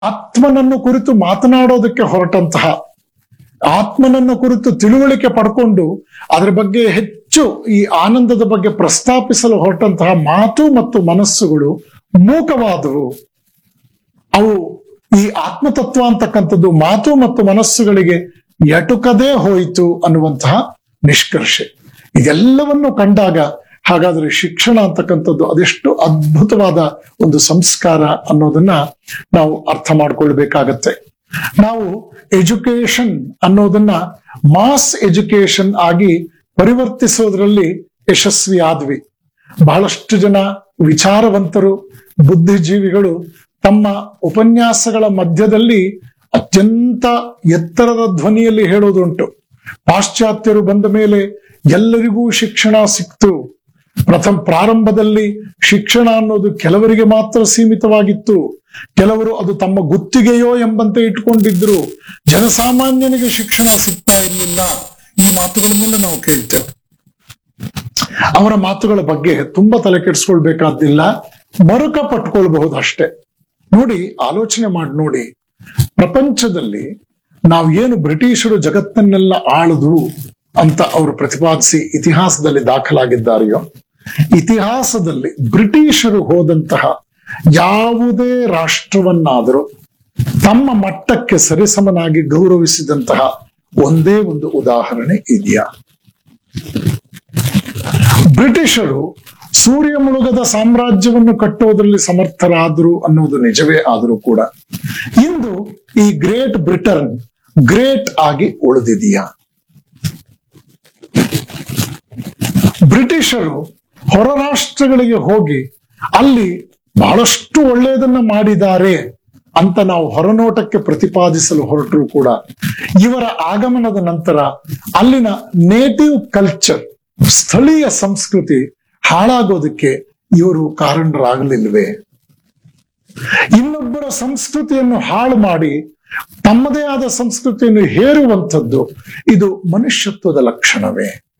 ಆತ್ಮನನ್ನು ಕುರಿತು ಮಾತನಾಡೋದಕ್ಕೆ ಹೊರಟಂತಹ ಆತ್ಮನನ್ನು ಕುರಿತು ತಿಳುವಳಿಕೆ ಪಡ್ಕೊಂಡು ಅದರ ಬಗ್ಗೆ ಹೆಚ್ಚು ಈ ಆನಂದದ ಬಗ್ಗೆ ಪ್ರಸ್ತಾಪಿಸಲು ಹೊರಟಂತಹ ಮಾತು ಮತ್ತು ಮನಸ್ಸುಗಳು ಮೂಕವಾದವು ಅವು ಈ ಆತ್ಮತತ್ವ ಅಂತಕ್ಕಂಥದ್ದು ಮಾತು ಮತ್ತು ಮನಸ್ಸುಗಳಿಗೆ ಎಟುಕದೇ ಹೋಯಿತು ಅನ್ನುವಂತಹ ನಿಷ್ಕರ್ಷೆ ಇದೆಲ್ಲವನ್ನು ಕಂಡಾಗ ಹಾಗಾದ್ರೆ ಶಿಕ್ಷಣ ಅಂತಕ್ಕಂಥದ್ದು ಅದೆಷ್ಟು ಅದ್ಭುತವಾದ ಒಂದು ಸಂಸ್ಕಾರ ಅನ್ನೋದನ್ನ ನಾವು ಅರ್ಥ ಮಾಡ್ಕೊಳ್ಬೇಕಾಗತ್ತೆ ನಾವು ಎಜುಕೇಶನ್ ಅನ್ನೋದನ್ನ ಮಾಸ್ ಎಜುಕೇಶನ್ ಆಗಿ ಪರಿವರ್ತಿಸೋದ್ರಲ್ಲಿ ಯಶಸ್ವಿ ಆದ್ವಿ ಬಹಳಷ್ಟು ಜನ ವಿಚಾರವಂತರು ಬುದ್ಧಿಜೀವಿಗಳು ತಮ್ಮ ಉಪನ್ಯಾಸಗಳ ಮಧ್ಯದಲ್ಲಿ ಅತ್ಯಂತ ಎತ್ತರದ ಧ್ವನಿಯಲ್ಲಿ ಹೇಳೋದುಂಟು ಪಾಶ್ಚಾತ್ಯರು ಬಂದ ಮೇಲೆ ಎಲ್ಲರಿಗೂ ಶಿಕ್ಷಣ ಸಿಕ್ತು ಪ್ರಥಮ ಪ್ರಾರಂಭದಲ್ಲಿ ಶಿಕ್ಷಣ ಅನ್ನೋದು ಕೆಲವರಿಗೆ ಮಾತ್ರ ಸೀಮಿತವಾಗಿತ್ತು ಕೆಲವರು ಅದು ತಮ್ಮ ಗುತ್ತಿಗೆಯೋ ಎಂಬಂತೆ ಇಟ್ಕೊಂಡಿದ್ರು ಜನಸಾಮಾನ್ಯನಿಗೆ ಶಿಕ್ಷಣ ಸಿಗ್ತಾ ಇರಲಿಲ್ಲ ಈ ಮಾತುಗಳನ್ನೆಲ್ಲ ನಾವು ಕೇಳ್ತೇವೆ ಅವರ ಮಾತುಗಳ ಬಗ್ಗೆ ತುಂಬಾ ತಲೆ ಕೆಡಿಸ್ಕೊಳ್ಬೇಕಾದ್ದಿಲ್ಲ ಮರುಕ ಪಟ್ಕೊಳ್ಬಹುದು ಅಷ್ಟೇ ನೋಡಿ ಆಲೋಚನೆ ಮಾಡಿ ನೋಡಿ ಪ್ರಪಂಚದಲ್ಲಿ ನಾವು ಏನು ಬ್ರಿಟಿಷರು ಜಗತ್ತನ್ನೆಲ್ಲ ಆಳಿದ್ರು ಅಂತ ಅವರು ಪ್ರತಿಪಾದಿಸಿ ಇತಿಹಾಸದಲ್ಲಿ ದಾಖಲಾಗಿದ್ದಾರೆಯೋ ಇತಿಹಾಸದಲ್ಲಿ ಬ್ರಿಟಿಷರು ಹೋದಂತಹ ಯಾವುದೇ ರಾಷ್ಟ್ರವನ್ನಾದರೂ ತಮ್ಮ ಮಟ್ಟಕ್ಕೆ ಸರಿಸಮನಾಗಿ ಗೌರವಿಸಿದಂತಹ ಒಂದೇ ಒಂದು ಉದಾಹರಣೆ ಇದೆಯಾ ಬ್ರಿಟಿಷರು ಸೂರ್ಯ ಮುಳುಗದ ಸಾಮ್ರಾಜ್ಯವನ್ನು ಕಟ್ಟೋದ್ರಲ್ಲಿ ಸಮರ್ಥರಾದರು ಅನ್ನೋದು ನಿಜವೇ ಆದರೂ ಕೂಡ ಇಂದು ಈ ಗ್ರೇಟ್ ಬ್ರಿಟನ್ ಗ್ರೇಟ್ ಆಗಿ ಉಳಿದಿದೆಯಾ ಬ್ರಿಟಿಷರು ಹೊರ ರಾಷ್ಟ್ರಗಳಿಗೆ ಹೋಗಿ ಅಲ್ಲಿ ಬಹಳಷ್ಟು ಒಳ್ಳೆಯದನ್ನ ಮಾಡಿದ್ದಾರೆ ಅಂತ ನಾವು ಹೊರನೋಟಕ್ಕೆ ಪ್ರತಿಪಾದಿಸಲು ಹೊರಟರು ಕೂಡ ಇವರ ಆಗಮನದ ನಂತರ ಅಲ್ಲಿನ ನೇಟಿವ್ ಕಲ್ಚರ್ ಸ್ಥಳೀಯ ಸಂಸ್ಕೃತಿ ಹಾಳಾಗೋದಕ್ಕೆ ಇವರು ಕಾರಣರಾಗಲಿಲ್ವೇ ಇನ್ನೊಬ್ಬರ ಸಂಸ್ಕೃತಿಯನ್ನು ಹಾಳು ಮಾಡಿ ತಮ್ಮದೇ ಆದ ಸಂಸ್ಕೃತಿಯನ್ನು ಹೇರುವಂಥದ್ದು ಇದು ಮನುಷ್ಯತ್ವದ ಲಕ್ಷಣವೇ